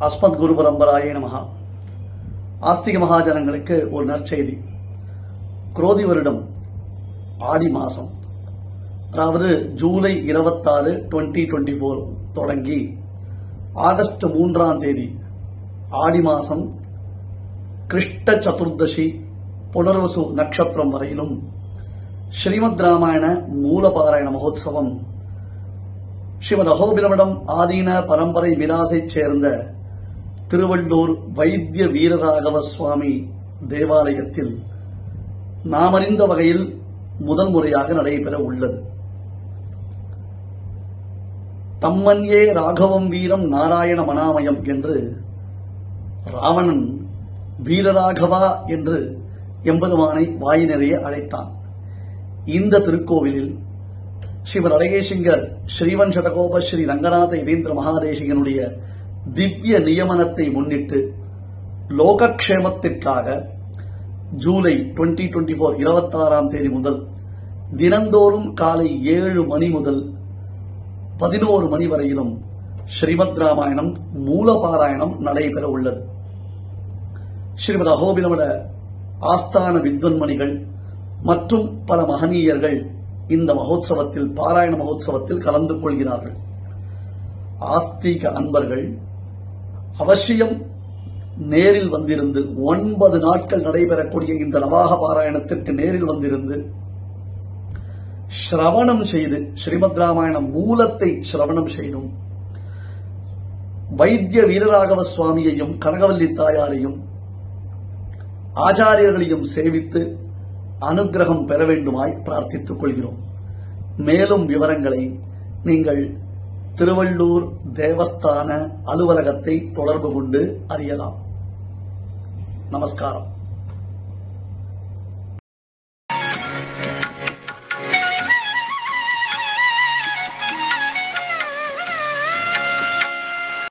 அஸ்மத் குரு பரம்பராயே நமகா ஆஸ்திக மகாஜனங்களுக்கு ஒரு நற்செய்தி குரோதி வருடம் ஆடி மாசம் அதாவது ஜூலை இருபத்தாறு டுவெண்ட்டி டுவெண்ட்டி ஃபோர் தொடங்கி ஆகஸ்ட் மூன்றாம் தேதி ஆடி மாசம் கிருஷ்ட சதுர்தசி புனர்வசு நட்சத்திரம் வரையிலும் ஸ்ரீமத் ராமாயண மூலபாராயண மகோத்சவம் ஸ்ரீமத் அகோபிலமிடம் ஆதீன பரம்பரை விராசைச் சேர்ந்த திருவள்ளூர் வைத்திய வீரராகவ சுவாமி தேவாலயத்தில் நாமறிந்த வகையில் முதல் முறையாக நடைபெற உள்ளது தம்மன்யே ராகவம் வீரம் நாராயண மனாமயம் என்று ராவணன் வீரராகவா என்று எம்பெருமானை வாய் நிறைய அழைத்தான் இந்த திருக்கோவிலில் ஸ்ரீமர் அழகேசிங்கர் ஸ்ரீவன் சடகோப ஸ்ரீ ரங்கநாத இதேந்திர மகாதேசிகனுடைய திவ்ய நியமனத்தை முன்னிட்டு லோகக்ஷேமத்திற்காக ஜூலை டுவெண்ட்டி டுவெண்ட்டி ஃபோர் இருபத்தாறாம் தேதி முதல் தினந்தோறும் காலை ஏழு மணி முதல் பதினோரு மணி வரையிலும் ஸ்ரீமத் ராமாயணம் மூலபாராயணம் நடைபெற உள்ளது ஸ்ரீமத் அகோபிலமட ஆஸ்தான வித்வன்மணிகள் மற்றும் பல மகனீயர்கள் இந்த மகோத்சவத்தில் பாராயண மகோத்சவத்தில் கலந்து கொள்கிறார்கள் ஆஸ்திக அன்பர்கள் அவசியம் நேரில் வந்திருந்து ஒன்பது நாட்கள் நடைபெறக்கூடிய இந்த நவாக பாராயணத்திற்கு நேரில் வந்திருந்து சிரவணம் செய்து ஸ்ரீமத் ராமாயணம் மூலத்தை சிரவணம் செய்தும் வைத்திய வீரராகவ சுவாமியையும் கனகவல்லி தாயாரையும் ஆச்சாரியர்களையும் சேவித்து அனுகிரகம் பெற வேண்டுமாய் பிரார்த்தித்துக் கொள்கிறோம் மேலும் விவரங்களை நீங்கள் திருவள்ளூர் தேவஸ்தான அலுவலகத்தை தொடர்பு கொண்டு அறியலாம் நமஸ்காரம்